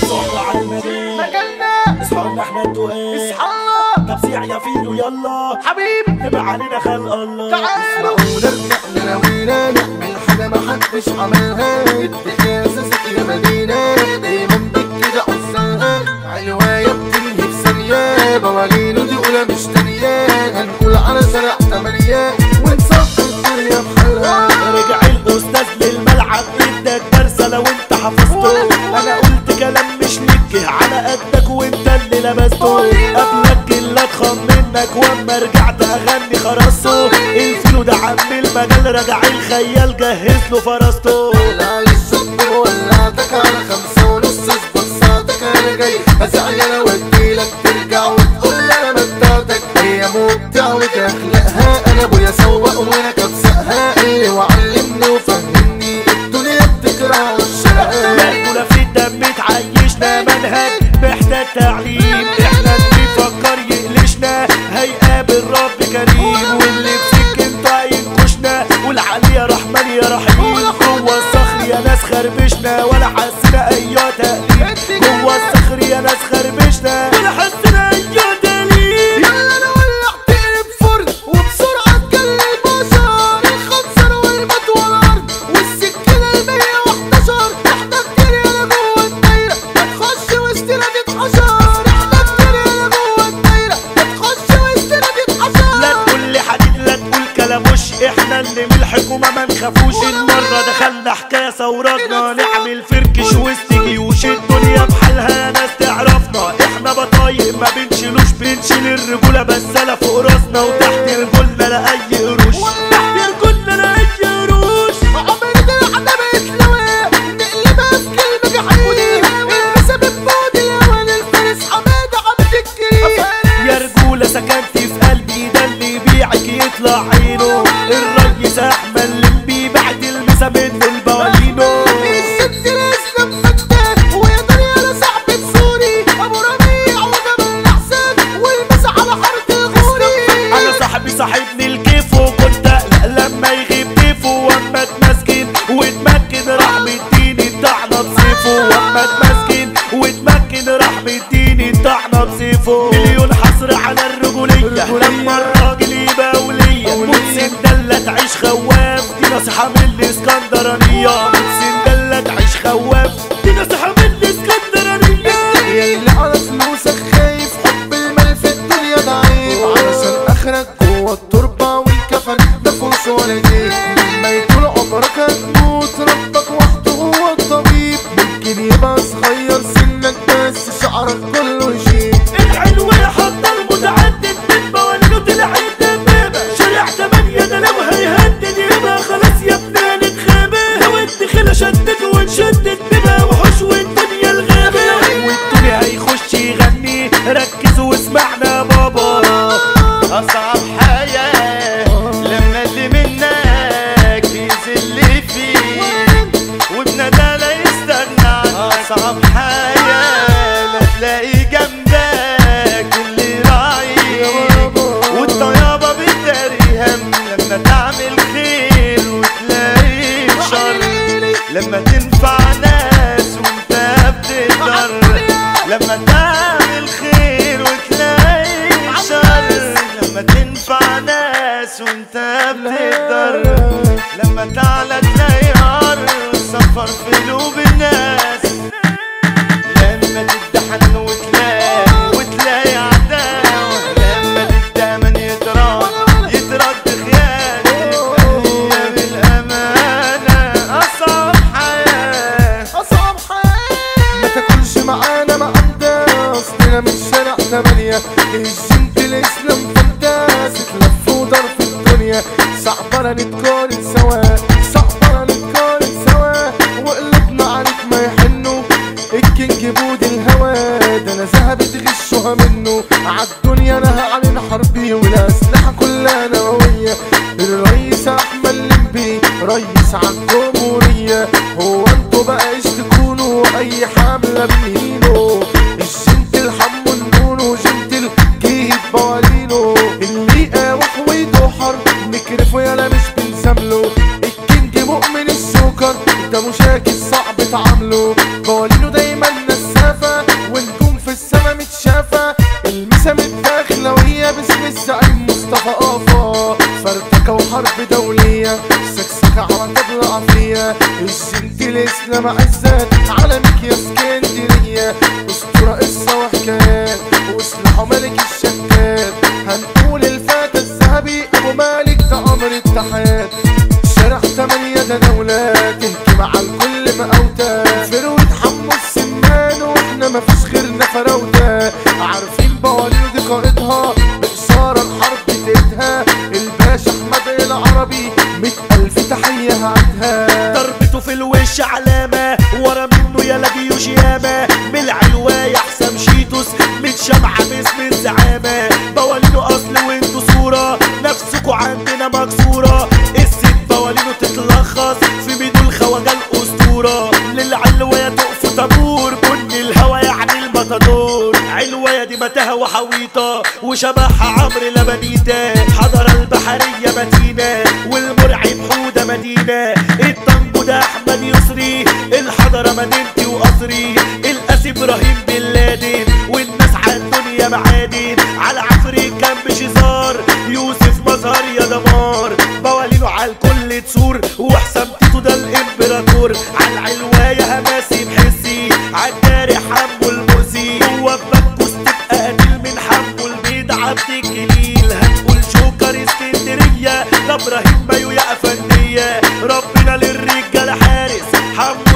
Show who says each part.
Speaker 1: صعب على المدينة
Speaker 2: مجالنا
Speaker 1: اصحابنا احنا التقال
Speaker 2: اصحى الله
Speaker 1: طب سيع يا فيلو يلا
Speaker 2: حبيبي
Speaker 1: نبقى علينا خلق الله
Speaker 2: تعالوا
Speaker 3: ونرجع ناوينا نعمل حاجة محدش عملها ادي اساسك يا مدينة دايما بكده عزها علواية بتنهي في ثانية بوالين ودي أولى مش تانية هنقول على شارع تمانية ونصفي الدنيا بحالها
Speaker 1: رجع الاستاذ للملعب اداك درس لو انت حفظته انا قلت كلام مش ليك على قدك وانت اللي لبسته قبلك اللي اتخن منك واما رجعت اغني خرسته الفيلو ده عم المجال رجع الخيال جهز له فرسته
Speaker 3: ولع الشط ولعتك على خمسة ونص اظبط ساعتك انا جاي هزعل انا واديلك ترجع وتقول لي انا متعتك هي مبدع وتخلقها انا ابويا سواق وانا كبسقها اللي وعلمني وفهمني الدنيا بتكره عشاقها
Speaker 1: مالكونا في الدم تعيشنا منهج محتاج تعليم احنا اللي بيفكر يقلشنا هيقابل رب كريم واللي بسكنته هينكشنا والعلي يا رحمن يا رحيم جوه الصخر يا ناس خربشنا ولا حسنا ايوه تقليد جوه الصخر يا ناس خربشنا ولا حسنا ايوه تقليد
Speaker 3: يلا انا ولعت بفرن وبسرعة تجلي البشر الخنصر والمد والارض والسكينة المية واحداشر احنا كتير يالا جوه الدايرة ما تخش وسطنا تتحشر احنا كتير يالا جوه الدايرة ما تخش وسطنا تتحشر
Speaker 1: لا تقول لي حديد لا تقول كلاموش احنا اللي من الحكومة ما نخافوش المرة دخلنا حكاية ثوراتنا نعمل فركش وسط جيوش الدنيا بحالها ناس تعرفنا احنا بطايق ما بنشيلوش بنشيل الرجولة بس انا فوق راسنا وتحت رجولنا لا اي قروش تحت رجولنا لا اي قروش
Speaker 3: عمر ده احنا بيتلوى نقلبها في كلمة جحيم المسا بفود الاول الفارس حمادة عبد الكريم
Speaker 1: يا رجولة سكنتي في قلبي ده اللي يبيعك يطلع عينه الريس احمد اللي بيبعت المسا منه البوالينو
Speaker 3: الست الاسلام فتاه ويا دنيا صاحبة سوري ابو ربيع وجبل الاحسان والمس على حارة الغوري
Speaker 1: انا صاحبي صاحبني الكيف وكنت اقلق لما يغيب كيفه واما اتمسكن واتمكن راح مديني الطعنه بسيفه واما اتمسكن واتمكن راح مديني الطعنه بسيفه مليون حصر على الرجوليه لما الراجل يبقى وليا موت سندله تعيش خواف دي نصيحه من الاسكندرانيه موت سندله تعيش خواف دي نصيحه من الاسكندرانيه
Speaker 3: اللي على فلوسك خايف حب المال في الدنيا ضعيف علشان اخرك جوه التربة والكفن ده فلوس ولا جيب لما يكون عمرك هتموت ربك وحده هو الطبيب ممكن يبقى صغير سنك بس شعرك كله يشيب
Speaker 1: الحلو يحط المتعدد من مواليده طلع الدبابة شارع تمانية ده لو هيهدد يبقى خلاص يا ابني نتخابى لو الدخلة شدت ونشدت بيبقى وحوش والدنيا الغابة والدنيا هيخش يغني ركز واسمعنا بابا
Speaker 4: أصعب حياة لما اللي منك يذل فيك وبندى لا يستغنى عنك أصعب حياة لا تلاقي جنبك اللي راعيك والطيابة بتداري هم لما تعمل خير وتلاقي شر لما تنفع ناس وانت بتقدر لما تعمل خير وتلاقي شر لما تنفع ناس وانت بتقدر لما تعلى تلاقي عر سفر في قلوب الناس لما تدحن وتلاقي وتلاقي عداوة لما تتأمن يترد يترد خيانة هي بالأمانة أصعب حياة
Speaker 3: أصعب حياة ما تاكلش معانا معدة أصلنا من شارع تمانية الجنت الإسلام فانتاس تلف ودار في الدنيا صعبنا نتقارن سوا صعبنا نتقارن سوا وقلبنا عليك ما يحنوا الكينج بود الهوى ده انا ذهب تغشها منه عالدنيا انا هعلن حربي والاسلحه كلها نوويه الرئيس احمد لمبي رئيس عالجمهوريه هو انتوا بقى ايش تكونوا اي حمله بنهينه الجنت الحم النونو جنت الجيب بوالينو اللي قاوح ويدحر نكرفه يالا مش بنسامله الكينج مؤمن السكر ده مشاكل صعب تعامله بوالينو دايما نسافة الاسلام عزت علمك يا اسكندريه اسطوره قصه وحكايات واسلحوا ملك الشتات هنقول الفتى الذهبي ابو مالك ده امر التحيات شارع تمانية ده دولة تهجم على الكل مقاوتة فروة حمو السمان واحنا مفيش غيرنا فراوتة عارفين بوالين دي قائدها بإشارة الحرب تقيدها الباشا احمد العربي مئة ألف تحية هعدها
Speaker 1: ضربته في الوش علامة ورا منه يا جيوش ياما من العلواية حسام شيتوس متشمعة باسم الزعامة بوالينه أصل وانتو صورة نفسكو عندنا مكسورة الست بوالينه تتلخص في ميدو الخواجة الأسطورة للعلواية تقف طابور بن الهوا يعني المطادور علواية دي متاهة وحويطة وشبهها عمرو لبنيتة حضرة البحرية متينة والمرعب حودة مدينة الطنبو ده أحمد يسري الحضرة مدينتي وقصري القاسي إبراهيم بن لادن والناس على الدنيا معادن على عفريت كان بشزار يوسف مظهر يا دمار بوالينه على الكل تسور وحسام تيتو ده الامبراطور على العلواية هماسي محسي عالداري حمو المؤذي هو بكوس تبقى قتيل من حمو البيض عبد الجليل هتقول جوكر اسكندرية ده ابراهيم بايو يا افندية ربنا للرجالة حارس حمو